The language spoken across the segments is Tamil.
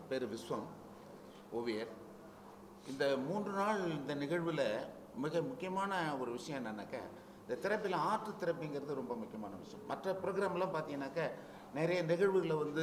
பேர் விஸ்வம் ஓவியர் இந்த மூன்று நாள் இந்த நிகழ்வில் மிக முக்கியமான ஒரு விஷயம் என்னன்னாக்கா இந்த தெரப்பியில் ஆர்ட் தெரப்பிங்கிறது ரொம்ப முக்கியமான விஷயம் மற்ற ப்ரோக்ராம்லாம் பார்த்தீங்கன்னாக்கா நிறைய நிகழ்வுகளை வந்து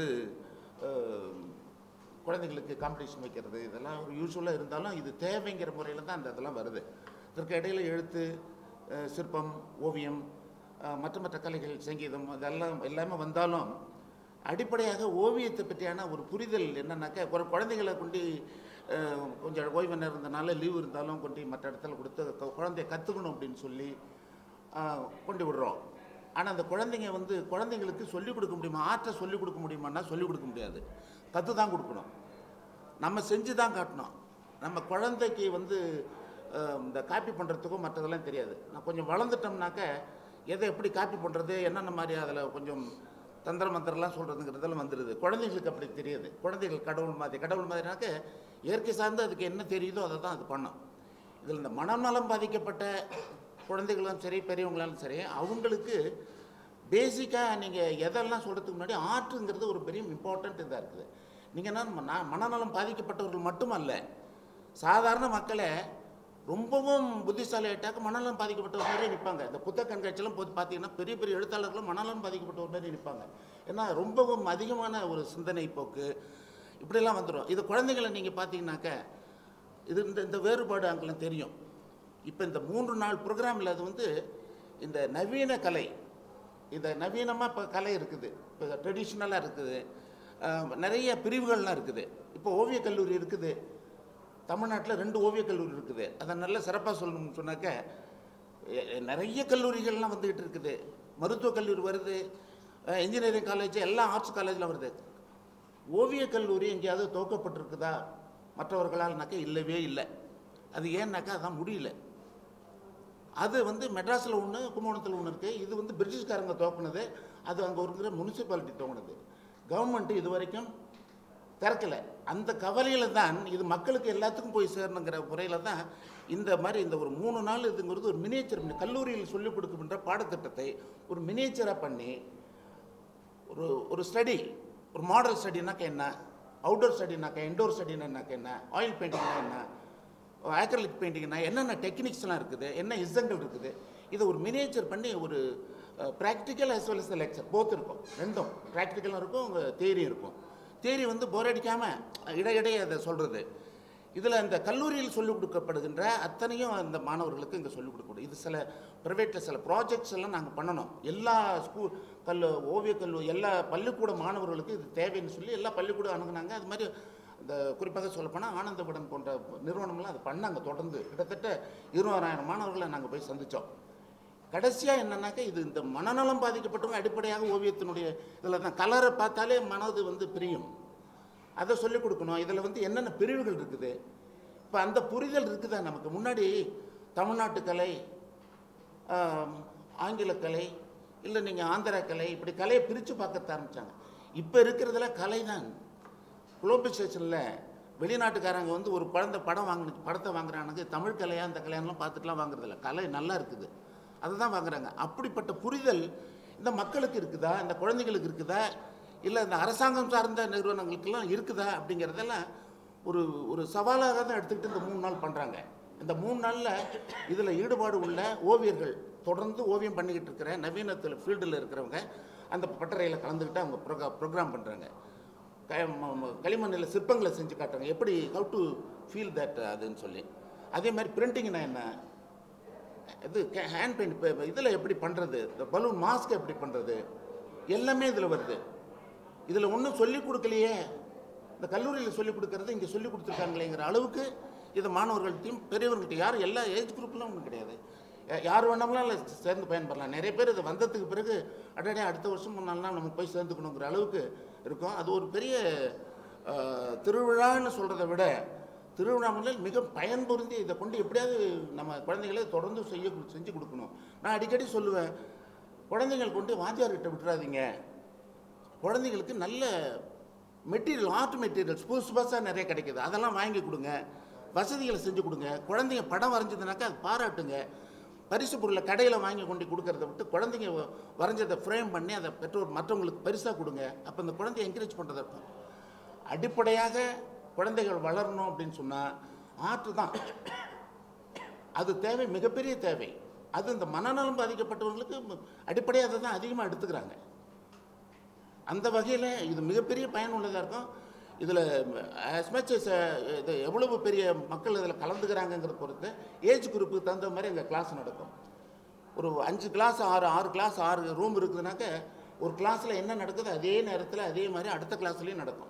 அஹ், குழந்தைங்களுக்கு காம்படிஷன் வைக்கிறது இதெல்லாம் ஒரு யூஸ்வலாக இருந்தாலும் இது தேவைங்கிற முறையில் தான் அந்த இதெல்லாம் வருது இதற்கு இடையில எழுத்து அஹ், சிற்பம் ஓவியம் அஹ், மற்ற மற்ற கலைகள் சங்கீதம் அதெல்லாம் எல்லாமே வந்தாலும் அடிப்படையாக ஓவியத்தை பற்றியான ஒரு புரிதல் என்னன்னாக்கா ஒரு குழந்தைகளை கொண்டு அஹ், கொஞ்சம் ஓய்வு நேரம் இருந்தனால லீவு இருந்தாலும் கொண்டு மற்ற இடத்துல கொடுத்து கு- குழந்தைய கற்றுக்கணும் அப்படின்னு சொல்லி அஹ், கொண்டு விடுறோம் ஆனால் அந்த குழந்தைங்க வந்து குழந்தைங்களுக்கு சொல்லிக் கொடுக்க முடியுமா ஆர்ட்டை சொல்லிக் கொடுக்க முடியுமான்னா சொல்லிக் கொடுக்க முடியாது கற்று தான் கொடுக்கணும் நம்ம செஞ்சு தான் காட்டணும் நம்ம குழந்தைக்கு வந்து அஹ், இந்த காப்பி பண்ணுறதுக்கும் மற்றதெல்லாம் தெரியாது நான் கொஞ்சம் வளர்ந்துட்டோம்னாக்க எதை எப்படி காப்பி பண்ணுறது என்னென்ன மாதிரி அதில் கொஞ்சம் தந்திர மந்திரம்லாம் சொல்கிறதுங்கிறதெல்லாம் வந்துடுது குழந்தைங்களுக்கு அப்படி தெரியாது குழந்தைகள் கடவுள் மாதிரி கடவுள் மாதிரினாக்க இயற்கை சார்ந்து அதுக்கு என்ன தெரியுதோ அதை தான் அது பண்ணும் இதில் இந்த மனநலம் பாதிக்கப்பட்ட குழந்தைகளும் சரி பெரியவங்களாலும் சரி அவங்களுக்கு பேசிக்காக நீங்கள் எதெல்லாம் சொல்கிறதுக்கு முன்னாடி ஆர்ட்டுங்கிறது ஒரு பெரிய இம்பார்ட்டண்ட் இதாக இருக்குது நீங்கள் என்ன நான் மனநலம் பாதிக்கப்பட்டவர்கள் மட்டுமல்ல சாதாரண மக்களை ரொம்பவும் புத்திசாலி ஆயிட்டாக்க மனநலம் பாதிக்கப்பட்டவர் மாதிரி நிற்பாங்க இந்த புத்தக கண்காட்சியெல்லாம் போய் பார்த்தீங்கன்னா பெரிய பெரிய எழுத்தாளர்களும் மனநலம் பாதிக்கப்பட்டவர் மாதிரி நிற்பாங்க ஏன்னா ரொம்பவும் அதிகமான ஒரு சிந்தனை போக்கு இப்படிலாம் வந்துடும் இது குழந்தைங்களை நீங்கள் பார்த்தீங்கன்னாக்க இது இந்த இந்த வேறுபாடு அங்கெல்லாம் தெரியும் இப்போ இந்த மூன்று நாள் ப்ரோக்ராமில் அது வந்து இந்த நவீன கலை இந்த நவீனமாக இப்போ கலை இருக்குது இப்போ ட்ரெடிஷ்னலாக இருக்குது அஹ், நிறைய பிரிவுகள்லாம் இருக்குது இப்போ ஓவியக் கல்லூரி இருக்குது தமிழ்நாட்டில் ரெண்டு ஓவியக் கல்லூரி இருக்குது அதை நல்ல சிறப்பாக சொல்லணும்னு சொன்னாக்க எ- எ- நிறைய கல்லூரிகள்லாம் வந்துக்கிட்டு இருக்குது மருத்துவக் கல்லூரி வருது இன்ஜினியரிங் காலேஜ் எல்லா ஆர்ட்ஸ் காலேஜில் வருது ஓவியக் கல்லூரி எங்கேயாவது துவக்கப்பட்டிருக்குதா மற்றவர்களால்னாக்கா இல்லவே இல்லை அது ஏன்னாக்கா அதான் முடியல அது வந்து மெட்ராஸில் ஒன்று கும்பகோணத்தில் ஒன்று இருக்குது இது வந்து பிரிட்டிஷ்காரங்க துவக்குனது அது அங்கே இருக்கிற முனிசிபாலிட்டி துவங்கினது கவர்மெண்ட்டு இது வரைக்கும் திறக்கலை அந்த கவலையில் தான் இது மக்களுக்கு எல்லாத்துக்கும் போய் சேரணுங்கிற முறையில் தான் இந்த மாதிரி இந்த ஒரு மூணு நாள் இதுங்கிறது ஒரு மினியேச்சர் கல்லூரியில் சொல்லிக் கொடுக்கின்ற பாடத்திட்டத்தை ஒரு மினியேச்சராக பண்ணி ஒரு ஒரு ஸ்டடி ஒரு மாடல் ஸ்டடினாக்க என்ன அவுட்டோர் ஸ்டடினாக்க இன்டோர் ஸ்டடினாக்க என்ன ஆயில் பெயிண்டிங்னா என்ன ஆக்ரலிக் பெயிண்டிங்னா என்னென்ன டெக்னிக்ஸ்லாம் இருக்குது என்ன இசங்கள் இருக்குது இதை ஒரு மினியேச்சர் பண்ணி ஒரு practical as well as the lecture both இருக்கும் ரெண்டும் ப்ராக்டிக்கலும் இருக்கும் தேரியும் இருக்கும் தேரி வந்து போர் அடிக்காமல் இடையிடையே அதை சொல்கிறது இதில் இந்த கல்லூரியில் சொல்லிக் கொடுக்கப்படுகின்ற அத்தனையும் அந்த மாணவர்களுக்கு இங்கே சொல்லிக் கொடுக்கணும் இது சில ப்ரைவேட்டில் சில ப்ராஜெக்ட்ஸ் எல்லாம் நாங்கள் பண்ணணும் எல்லா ஸ்கூல் கல் ஓவியக் கல்லூரி எல்லா பள்ளிக்கூட மாணவர்களுக்கு இது தேவைன்னு சொல்லி எல்லா பள்ளிக்கூடம் அணுகுனாங்க அது மாதிரி இந்த குறிப்பாக சொல்லப்போனால் ஆனந்தபுரம் போன்ற நிறுவனம்லாம் அது பண்ணாங்க தொடர்ந்து கிட்டத்தட்ட இருபதாயிரம் மாணவர்களை நாங்கள் போய் சந்தித்தோம் கடைசியாக என்னன்னாக்கா இது இந்த மனநலம் பாதிக்கப்பட்டவங்க அடிப்படையாக ஓவியத்தினுடைய இதில் தான் கலரை பார்த்தாலே மனது வந்து பிரியும் அதை சொல்லிக் கொடுக்கணும் இதில் வந்து என்னென்ன பிரிவுகள் இருக்குது இப்போ அந்த புரிதல் இருக்குதா நமக்கு முன்னாடி தமிழ்நாட்டு கலை ஆம், ஆங்கில கலை இல்லை நீங்கள் ஆந்திரா கலை இப்படி கலையை பிரித்து பார்க்க ஆரம்பித்தாங்க இப்போ இருக்கிறதுல கலை தான் குளோபலைசேஷனில் வெளிநாட்டுக்காரங்க வந்து ஒரு குழந்தை படம் வாங்கின படத்தை வாங்குறானுங்க தமிழ் கலையா அந்த கலையான்லாம் பார்த்துட்டுலாம் வாங்குறதில்ல கலை நல்லா இருக்குது அதை தான் வாங்குறாங்க அப்படிப்பட்ட புரிதல் இந்த மக்களுக்கு இருக்குதா இந்த குழந்தைகளுக்கு இருக்குதா இல்லை இந்த அரசாங்கம் சார்ந்த நிறுவனங்களுக்கெல்லாம் இருக்குதா அப்படிங்கிறதெல்லாம் ஒரு ஒரு சவாலாக தான் எடுத்துக்கிட்டு இந்த மூணு நாள் பண்ணுறாங்க இந்த மூணு நாளில் இதில் ஈடுபாடு உள்ள ஓவியர்கள் தொடர்ந்து ஓவியம் பண்ணிக்கிட்டு இருக்கிற நவீனத்தில் ஃபீல்டில் இருக்கிறவங்க அந்த பட்டறையில் கலந்துக்கிட்டு அவங்க ப்ரோக்ரா ப்ரோக்ராம் பண்ணுறாங்க க ம- ம- களிமண்ணில் சிற்பங்களை செஞ்சு காட்டுறாங்க எப்படி ஹவு டு ஃபீல் தட் அதுன்னு சொல்லி அதே மாதிரி பிரிண்டிங்னா என்ன இது ஹேண்ட் பெயிண்ட் இப்போ இதில் எப்படி பண்ணுறது இந்த பலூன் மாஸ்க் எப்படி பண்ணுறது எல்லாமே இதில் வருது இதில் ஒன்றும் சொல்லிக் கொடுக்கலையே இந்த கல்லூரியில் சொல்லிக் கொடுக்கறது இங்கே சொல்லிக் கொடுத்துருக்காங்களேங்கிற அளவுக்கு இதை மாணவர்கள்ட்டையும் பெரியவர்கள்ட்ட யாரும் எல்லா ஏஜ் குரூப்லாம் ஒன்றும் கிடையாது யா- யார் வேணாமலாம் அதில் சேர்ந்து பயன்படலாம் நிறைய பேர் இது வந்ததுக்கு பிறகு அடடே அடுத்த வருஷம் மூணு நாள்னா நம்ம போய் சேர்ந்துக்கணுங்கிற அளவுக்கு இருக்கும் அது ஒரு பெரிய அஹ், திருவிழான்னு சொல்கிறத விட திருவிழாவில் மிக பயன் பொருந்தி இதை கொண்டு எப்படியாவது நம்ம குழந்தைகளை தொடர்ந்து செய்ய செஞ்சு கொடுக்கணும் நான் அடிக்கடி சொல்லுவேன் குழந்தைகள் கொண்டு வாத்தியார்கிட்ட விட்டுறாதீங்க குழந்தைங்களுக்கு நல்ல மெட்டீரியல் ஆர்ட் மெட்டீரியல்ஸ் புதுசு புதுசாக நிறைய கிடைக்குது அதெல்லாம் வாங்கி கொடுங்க வசதிகளை செஞ்சு கொடுங்க குழந்தைங்க படம் வரைஞ்சதுனாக்கா அது பாராட்டுங்க பரிசு பொருளை கடையில் வாங்கி கொண்டு கொடுக்கறத விட்டு குழந்தைங்க வ- வரைஞ்சதை ஃப்ரேம் பண்ணி அதை பெற்றோர் மற்றவங்களுக்கு பரிசாக கொடுங்க அப்போ இந்த குழந்தைய என்கரேஜ் பண்ணுறதா இருக்கும் அடிப்படையாக குழந்தைகள் வளரணும் அப்படின்னு சொன்னால் ஆர்ட் தான் அது தேவை மிகப்பெரிய தேவை அது இந்த மனநலம் பாதிக்கப்பட்டவர்களுக்கு அடிப்படையாக அதை தான் அதிகமாக எடுத்துக்கிறாங்க அந்த வகையில் இது மிகப்பெரிய பயனுள்ளதாக இருக்கும் இதில் as much as அஹ், இது எவ்வளவு பெரிய மக்கள் இதில் கலந்துக்கிறாங்கங்கிறத பொறுத்து ஏஜ் குரூப்புக்கு தகுந்த மாதிரி எங்கள் கிளாஸ் நடக்கும் ஒரு அஞ்சு கிளாஸ் ஆறு ஆறு கிளாஸ் ஆறு ரூம் இருக்குதுனாக்க ஒரு கிளாஸில் என்ன நடக்குது அதே நேரத்தில் அதே மாதிரி அடுத்த கிளாஸ்லேயும் நடக்கும்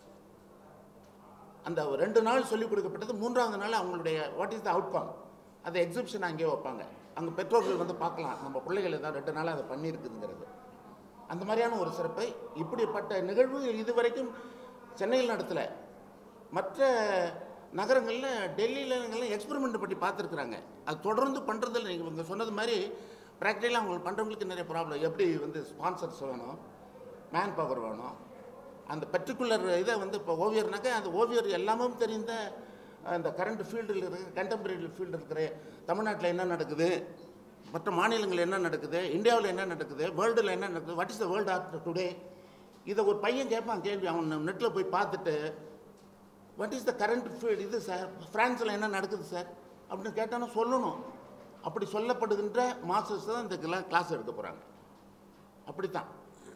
அந்த ஒரு ரெண்டு நாள் சொல்லிக் கொடுக்கப்பட்டது மூன்றாவது நாள் அவங்களுடைய வாட் இஸ் த அவுட்கம் அதை எக்ஸிபிஷன் அங்கேயே வைப்பாங்க அங்கே பெற்றோர்கள் வந்து பார்க்கலாம் நம்ம பிள்ளைகள் தான் ரெண்டு நாள் அதை பண்ணியிருக்குதுங்கிறது அந்த மாதிரியான ஒரு சிறப்பை இப்படிப்பட்ட நிகழ்வு இதுவரைக்கும் சென்னையில் நடத்தலை மற்ற நகரங்களில் டெல்லியில் எக்ஸ்பெரிமெண்ட் பண்ணி பார்த்துருக்குறாங்க அது தொடர்ந்து பண்ணுறதில்ல நீங்கள் இவங்க சொன்னது மாதிரி ப்ராக்டிக்கலாக அவங்களுக்கு பண்ணுறவங்களுக்கு நிறைய ப்ராப்ளம் எப்படி வந்து ஸ்பான்சர்ஸ் வேணும் மேன் பவர் வேணும் அந்த பர்டிகுலர் இதை வந்து இப்போ ஓவியர்னாக்கா அந்த ஓவியர் எல்லாமே தெரிந்த அந்த கரண்ட் ஃபீல்டில் இருக்கிற கண்டெம்பரரி ஃபீல்டு இருக்கிற தமிழ்நாட்டில் என்ன நடக்குது மற்ற மாநிலங்கள் என்ன நடக்குது இந்தியாவில் என்ன நடக்குது வேர்ல்டில் என்ன நடக்குது what is the world art today இதை ஒரு பையன் கேட்பான் கேள்வி அவன் நெட்டில் போய் பார்த்துட்டு what is the current field இது சார் ஃப்ரான்ஸில் என்ன நடக்குது சார் அப்படின்னு கேட்டானா சொல்லணும் அப்படி சொல்லப்படுகின்ற மாஸ்டர்ஸ் தான் இந்த கிளாஸ் எடுக்க போகிறாங்க அப்படித்தான்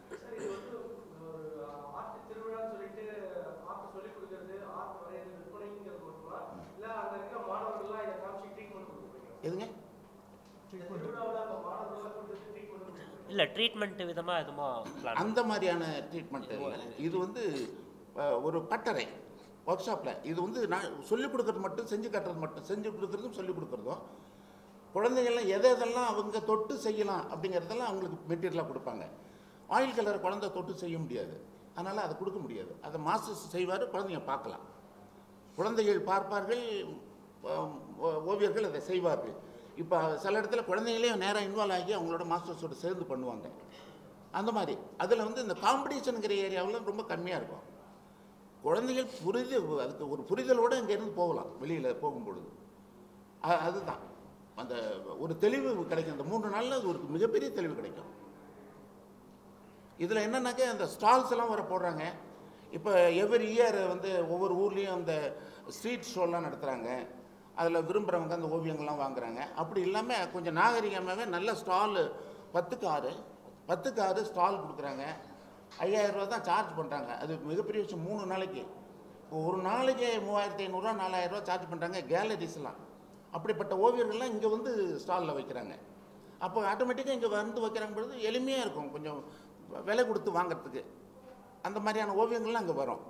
ஆர்ட் திருவிழான்னு சொல்லிட்டு ஆர்ட் சொல்லிக் கொடுக்கறது ஆர்ட் வரையறது விற்பனைங்கிறது மட்டுமா இல்ல அங்க இருக்கிற மாணவர்கள்லாம் இதை காமிச்சு ட்ரீட்மெண்ட் கொடுக்குறீங்க எதுங்க திருவிழாவில் அந்த மாணவர்களை கொண்டு ட்ரீட்மெண்ட் கொடுக்குறீங்க இல்லை ட்ரீட்மெண்ட் விதமாக எதுமா பிளான் அந்த மாதிரியான ட்ரீட்மெண்ட் இல்லை இது வந்து அஹ், ஒரு பட்டறை ஒர்க் ஷாப்பில் இது வந்து நான் சொல்லிக் கொடுக்கறது மட்டும் செஞ்சு காட்டுறது மட்டும் செஞ்சு கொடுக்குறதும் சொல்லிக் கொடுக்குறதும் குழந்தைகள்லாம் எதை எதெல்லாம் அவங்க தொட்டு செய்யலாம் அப்படிங்கிறதெல்லாம் அவங்களுக்கு மெட்டீரியலாக கொடுப்பாங்க ஆயில் கலர் குழந்தை தொட்டு செய்ய முடியாது அதனால் அதை கொடுக்க முடியாது அதை மாஸ்டர்ஸ் செய்வார் குழந்தைங்க பார்க்கலாம் குழந்தைகள் பார்ப்பார்கள் அஹ், ஓ- ஓவியர்கள் அதை செய்வார்கள் இப்போ சில இடத்துல குழந்தைகளே நேராக இன்வால்வ் ஆகி அவங்களோட மாஸ்டர்ஸோட சேர்ந்து பண்ணுவாங்க அந்த மாதிரி அதில் வந்து இந்த காம்படிஷனுங்கிற ஏரியாவில் ரொம்ப கம்மியாக இருக்கும் குழந்தைகள் புரிது அதுக்கு ஒரு புரிதலோடு இங்கேருந்து போகலாம் வெளியில் போகும்பொழுது அ- அதுதான் அந்த ஒரு தெளிவு கிடைக்கும் அந்த மூன்று நாளில் அது ஒரு மிகப்பெரிய தெளிவு கிடைக்கும் இதில் என்னன்னாக்கா அந்த ஸ்டால்ஸ் எல்லாம் வர போடுறாங்க இப்போ எவ்ரி இயர் வந்து ஒவ்வொரு ஊர்லேயும் அந்த ஸ்ட்ரீட் ஷோலாம் நடத்துகிறாங்க அதில் விரும்புகிறவங்க அந்த ஓவியங்கள்லாம் வாங்குறாங்க அப்படி இல்லாமல் கொஞ்சம் நாகரிகமாகவே நல்ல ஸ்டால் பத்துக்கு ஆறு பத்துக்கு ஆறு ஸ்டால் கொடுக்குறாங்க ஐயாயிரம் ரூபா தான் சார்ஜ் பண்ணுறாங்க அது மிகப்பெரிய விஷயம் மூணு நாளைக்கு இப்போ ஒரு நாளைக்கு மூவாயிரத்தி ஐநூறுரூவா நாலாயிரரூவா சார்ஜ் பண்ணுறாங்க கேலரிஸ்லாம் அப்படிப்பட்ட ஓவியர்கள்லாம் இங்கே வந்து ஸ்டாலில் வைக்கிறாங்க அப்போ ஆட்டோமேட்டிக்காக இங்கே வந்து வைக்கிறாங்க பொழுது எளிமையாக இருக்கும் கொஞ்சம் விலை கொடுத்து வாங்குறதுக்கு அந்த மாதிரியான ஓவியங்கள்லாம் அங்கே வரும்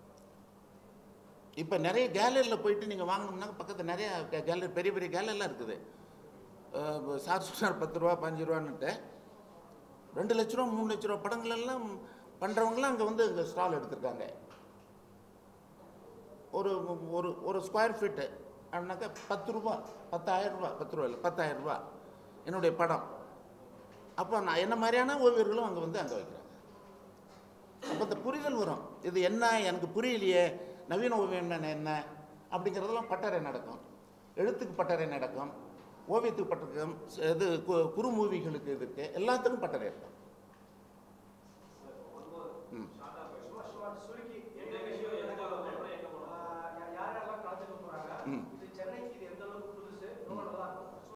இப்போ நிறைய கேலரியில் போயிட்டு நீங்கள் வாங்கணும்னா பக்கத்தில் நிறைய கேலரி பெரிய பெரிய கேலரிலாம் இருக்குது அஹ் சார் சொன்னார் பத்து ரூபா பாஞ்சு ரூபான்னுட்டு ரெண்டு லட்ச ரூபா மூணு லட்ச ரூபா படங்கள் எல்லாம் பண்ணுறவங்களாம் அங்கே வந்து இங்கே ஸ்டால் எடுத்திருக்காங்க ஒரு ஒரு ஒரு ஸ்கொயர் ஃபீட்டு அப்படின்னாக்கா பத்து ரூபா பத்தாயிரம் ரூபா பத்து ரூபா இல்லை பத்தாயிரம் ரூபா என்னுடைய படம் அப்போ நான் என்ன மாதிரியான ஓவியர்களும் அங்கே வந்து அங்கே வைக்கிறாங்க அப்போ இந்த புரிதல் வரும் இது என்ன எனக்கு புரியலையே நவீன ஓவியம் என்ன என்ன அப்படிங்கிறதெல்லாம் பட்டறை நடக்கும் எழுத்துக்கு பட்டறை நடக்கும் ஓவியத்துக்கு பட்டறை இது கு- குறு மூவிகளுக்கு இதுக்கு எல்லாத்துக்கும் பட்டறை இருக்கும்